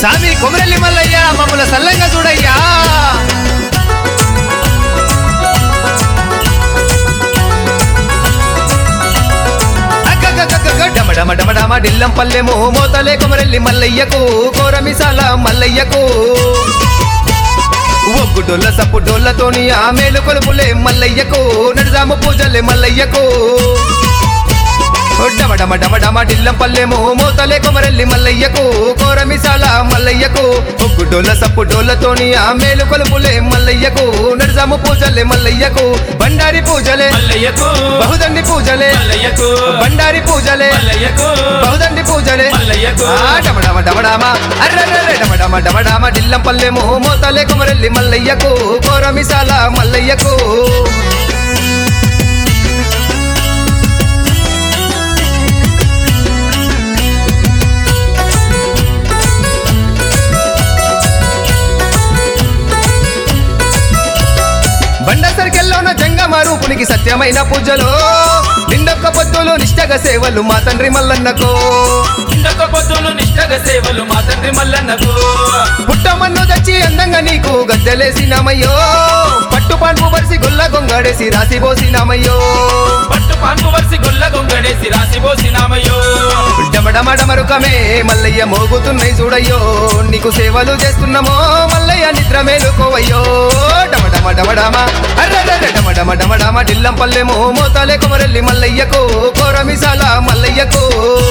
సామి కొమరల్లి మల్లయ్య మమ్మల్ని సల్లంగా చూడయ్యా అగ్గగ్గగ్గగ్గ డమ డమ డమ డమ డిల్లం పల్లెము మోతలే కొమరల్లి మల్లయ్యకు కోరమిసాల మల్లయ్యకు ఒగ్గు డొల్ల సప్పు డొల్లతోని ఆ మేలు కొలుపులే మల్లయ్యకు నడుదాము పూజలే మల్లయ్యకు డమ డమ డమ డమ డిల్లం పల్లెము మోతలే కొమరల్లి మల్లయ్యకు కోరమిసాల మల్లయ్యకు ఒగ్గు డొల్ల సప్పు డొల్లతోని ఆ మేలు కొలుపులే మల్లయ్యకు నడుదాము పూజలే మల్లయ్యకు బండారి పూజలే మల్లయ్యకు బహుదండి పూజలే మల్లయ్యకు బండారి పూజలే మల్లయ్యకు బహుదండి పూజలే మల్లయ్యకు ఆ డమ డమ డమ డమ అర్రర్రర్ర డమ డమ డమ డమ డిల్లం పల్లెము మోతలే కుమరెల్లి మల్లయ్యకు కోరమిసాల మల్లయ్యకు బండ సర్కెల్లోన జంగమ రూపునికి సత్యమైన పూజలు నిండొక్క పొద్దులు నిష్టగ సేవలు మా తండ్రి మల్లన్నకు ఇందొక పొద్దులు నిష్టగ సేవలు మా తండ్రి మల్లన్నకు పుట్టమన్ను తెచ్చి అందంగా నీకు గద్దెలేసినామయ్యో పట్టు పాన్పు పరిసి గుల్ల గొంగడేసి రాసి పోసినామయ్యో పట్టు పాన్పు వరిసి గొల్ల గొంగడేసి రాసి పోసినామయ్యో డమడమడమరుకమే మల్లయ్య మోగుతున్నాయి చూడయ్యో నీకు సేవలు చేస్తున్నామో మల్లయ్య నిద్ర మేలుకోవయ్యో డమడమ డమడమ అర్రర్ర డమడమ డమడమ డిల్లం పల్లెమో మోతాలే కొమరెల్లి మల్లయ్యకు కోరమిసాల మల్లయ్యకు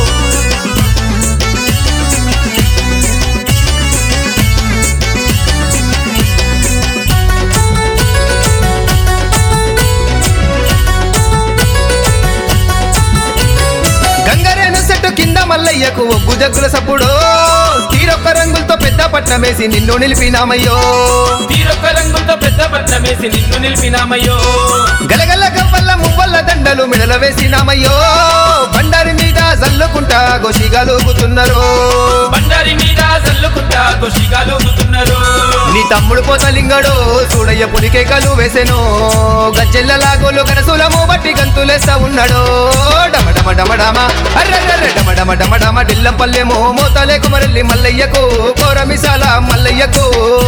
గంగరేను సెట్టు కింద మల్లయ్యకు ఒగ్గు జగ్గుల సప్పుడు తీరొక్క రంగులతో పెద్ద పట్నమేసి నిన్ను నిలిపినామయ్యో తీరొక్క రంగులతో పెద్ద పట్నమేసి నిన్ను నిలిపినామయ్యో గలగల గవ్వల్ల మువ్వల్ల దండలు మెడల వేసినామయ్యో బండారి మీద జల్లుకుంటా గోషిగాలుగుతున్నారు బండారి మీద జల్లుకుంటా కొషిగాలు ఊగుతున్నారు నీ తమ్ముడు పోతలింగడు చూడయ్య పులికేకలు వేసెను గజ్జెల్ల లాగోలు కనసులము బట్టి గంతులేస్తా ఉన్నాడు డమ డమ డమ డమ అర్రర్ర డమ డమ డమ డమ డిల్లం పల్లెమో మోతలే కుమరల్లి మల్లయ్యకు కోరమిసాల మల్లయ్యకు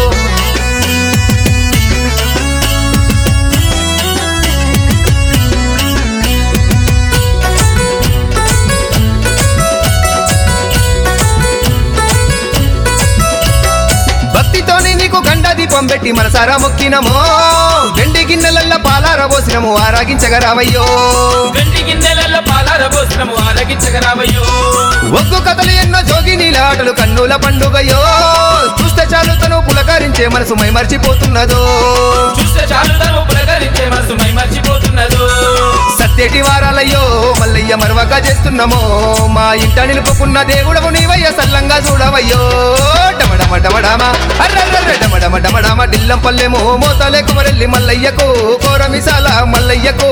భక్తితోని నీకు గండ దీపం పెట్టి మనసారా మొక్కినమో వెండి గిన్నెలల్ల పాలార పోసినము ఆరాగించగరావయ్యో వెండి గిన్నెలలో పాలార పోసినము ఆరగించగరావయ్యో ఒగ్గు కథలు ఎన్నో జోగి నీలాటలు కన్నుల పండుగయో చూస్తే చాలు తను పులకరించే మనసు మై మర్చిపోతున్నదో చూస్తే చాలు తను ప్రకరించే మనసు మై మర్చిపోతున్నదో సత్యటి వారాలయ్యో మల్లయ్య మరవక చేస్తున్నామో మా ఇంట నిలుపుకున్న దేవుడవు నీవయ్య సల్లంగా చూడవయ్యో డమడమ డమడమ అర్రర్ర డమడమ డమడమ డిల్లం పల్లెమో మోతలే కుమరెల్లి మల్లయ్యకు కోరమిసాల మల్లయ్యకు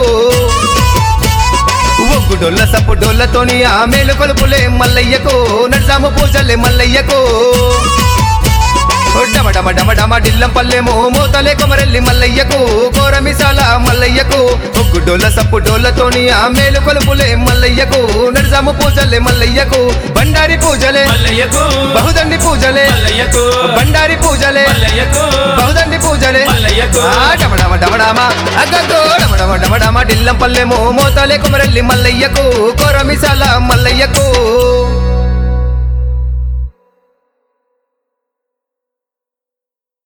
ఒగ్గు డొల్ల సప్పు డొల్లతోని ఆ మేలు కొలుపులే మల్లయ్యకు నడిసాము పూజలే మల్లయ్యకు డమ డమ డమ డమ డిల్లం పల్లెము మోతలే కొమరెల్లి మల్లయ్యకు కోరమిసాల మల్లయ్యకు ఒగ్గు డొల్ల సప్పు డొల్లతోని ఆ మేలు కొలుపులే మల్లయ్యకు నడిసాము పూజలే మల్లయ్యకు బండారి పూజలే మల్లయ్యకు బహుదండి పూజలే మల్లయ్యకు బండారి పూజలే మల్లయ్యకు బహుదండి పూజలే మల్లయ్యకు ఆ డమడమ డమడమ అగ్గో డమడమ డమడమ డిల్లం పల్లెము మోతలే కుమరెల్లి మల్లయ్యకు కోరమిసాల మల్లయ్యకు